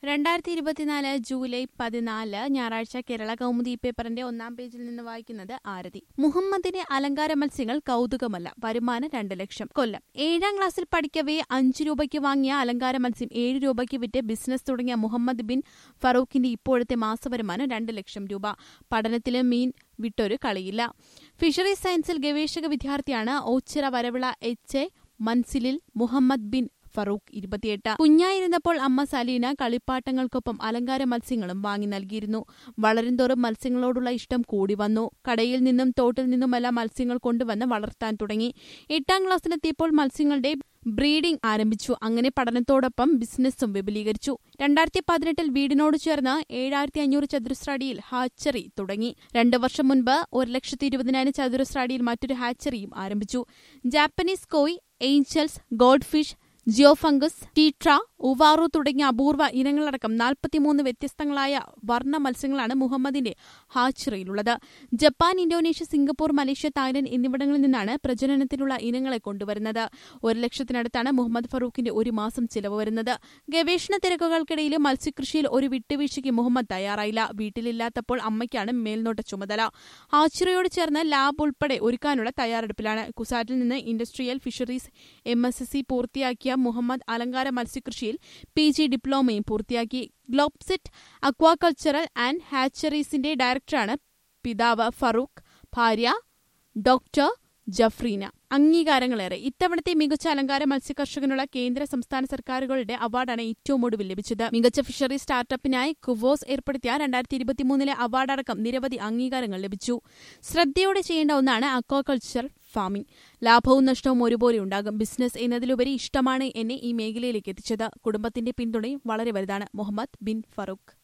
രണ്ടായിരത്തി ഇരുപത്തിനാല് ജൂലൈ പതിനാല് ഞായറാഴ്ച കേരള കൗമുദി പേപ്പറിന്റെ ഒന്നാം പേജിൽ നിന്ന് വായിക്കുന്നത് ആരതി മുഹമ്മദിന് അലങ്കാര മത്സ്യങ്ങൾ കൗതുകമല്ല വരുമാനം രണ്ട് ലക്ഷം കൊല്ലം ഏഴാം ക്ലാസ്സിൽ പഠിക്കവേ അഞ്ചു രൂപയ്ക്ക് വാങ്ങിയ അലങ്കാര മത്സ്യം ഏഴ് രൂപയ്ക്ക് വിറ്റ് ബിസിനസ് തുടങ്ങിയ മുഹമ്മദ് ബിൻ ഫറൂഖിന്റെ ഇപ്പോഴത്തെ മാസവരുമാനം രണ്ട് ലക്ഷം രൂപ പഠനത്തിലും മീൻ വിട്ടൊരു കളിയില്ല ഫിഷറീസ് സയൻസിൽ ഗവേഷക വിദ്യാർത്ഥിയാണ് ഓച്ചിറ വരവിള എച്ച് എ മൻസിലിൽ മുഹമ്മദ് ബിൻ ഫറൂഖ് ഇരുപത്തിയെട്ട് കുഞ്ഞായിരുന്നപ്പോൾ അമ്മ സലീന കളിപ്പാട്ടങ്ങൾക്കൊപ്പം അലങ്കാര മത്സ്യങ്ങളും വാങ്ങി നൽകിയിരുന്നു വളരുംതോറും മത്സ്യങ്ങളോടുള്ള ഇഷ്ടം കൂടി വന്നു കടയിൽ നിന്നും തോട്ടിൽ നിന്നുമെല്ലാം മത്സ്യങ്ങൾ കൊണ്ടുവന്ന് വളർത്താൻ തുടങ്ങി എട്ടാം ക്ലാസ്സിലെത്തിയപ്പോൾ മത്സ്യങ്ങളുടെ ബ്രീഡിംഗ് ആരംഭിച്ചു അങ്ങനെ പഠനത്തോടൊപ്പം ബിസിനസ്സും വിപുലീകരിച്ചു രണ്ടായിരത്തി പതിനെട്ടിൽ വീടിനോട് ചേർന്ന് ഏഴായിരത്തി അഞ്ഞൂറ് ചതുരശ്ര അടിയിൽ ഹാച്ചറി തുടങ്ങി രണ്ടു വർഷം മുൻപ് ഒരു ലക്ഷത്തി ഇരുപതിനായിരം ചതുരശ്ര അടിയിൽ മറ്റൊരു ഹാച്ചറിയും ആരംഭിച്ചു Japanese koi angels goldfish ജിയോഫംഗസ് ടീട്ര ഉവാറു തുടങ്ങിയ അപൂർവ ഇനങ്ങളടക്കം നാൽപ്പത്തിമൂന്ന് വ്യത്യസ്തങ്ങളായ വർണ്ണ മത്സ്യങ്ങളാണ് മുഹമ്മദിന്റെ ഹാച്ചറിയിലുള്ളത് Japan Indonesia Singapore Malaysia Thailand എന്നിവിടങ്ങളിൽ നിന്നാണ് പ്രജനനത്തിനുള്ള ഇനങ്ങളെ കൊണ്ടുവരുന്നത് ഒരു ലക്ഷത്തിനടുത്താണ് മുഹമ്മദ് ഫറൂഖിന്റെ ഒരു മാസം ചിലവ് വരുന്നത് ഗവേഷണ തിരക്കുകൾക്കിടയിൽ മത്സ്യകൃഷിയിൽ ഒരു വിട്ടുവീഴ്ചയ്ക്ക് മുഹമ്മദ് തയ്യാറായില്ല വീട്ടിലില്ലാത്തപ്പോൾ അമ്മയ്ക്കാണ് മേൽനോട്ട ചുമതല ഹാച്ചിറയോട് ചേർന്ന് ലാബ് ഉൾപ്പെടെ ഒരുക്കാനുള്ള തയ്യാറെടുപ്പിലാണ് കുസാറ്റിൽ നിന്ന് industrial fisheries M S S C പൂർത്തിയാക്കിയ മുഹമ്മദ് അലങ്കാര മത്സ്യകൃഷിയിൽ പി ജി ഡിപ്ലോമയും പൂർത്തിയാക്കി ഗ്ലോബ്സെറ്റ് അക്വാകൾച്ചറൽ ആൻഡ് ഹാച്ചറീസിന്റെ ഡയറക്ടറാണ് പിതാവ് ഫറൂഖ് ഭാര്യ ഡോക്ടർ ജഫ്രീന അംഗീകാരങ്ങളേറെ ഇത്തവണത്തെ മികച്ച അലങ്കാര മത്സ്യകർഷകനുള്ള കേന്ദ്ര സംസ്ഥാന സർക്കാരുകളുടെ അവാർഡാണ് ഏറ്റവും ഒടുവിൽ ലഭിച്ചത് മികച്ച ഫിഷറി സ്റ്റാർട്ടപ്പിനായി കുവോസ് ഏർപ്പെടുത്തിയ രണ്ടായിരത്തി ഇരുപത്തിമൂന്നിലെ അവാർഡടക്കം നിരവധി അംഗീകാരങ്ങൾ ലഭിച്ചു ശ്രദ്ധയോടെ ചെയ്യേണ്ട ഒന്നാണ് അക്വാകൾച്ചർ ഫാമിംഗ് ലാഭവും നഷ്ടവും ഒരുപോലെ ഉണ്ടാകും ബിസിനസ് എന്നതിലുപരി ഇഷ്ടമാണ് എന്നെ ഈ മേഖലയിലേക്ക് എത്തിച്ചത് കുടുംബത്തിന്റെ പിന്തുണയും വളരെ വലുതാണ് മുഹമ്മദ് ബിൻ ഫറൂഖ്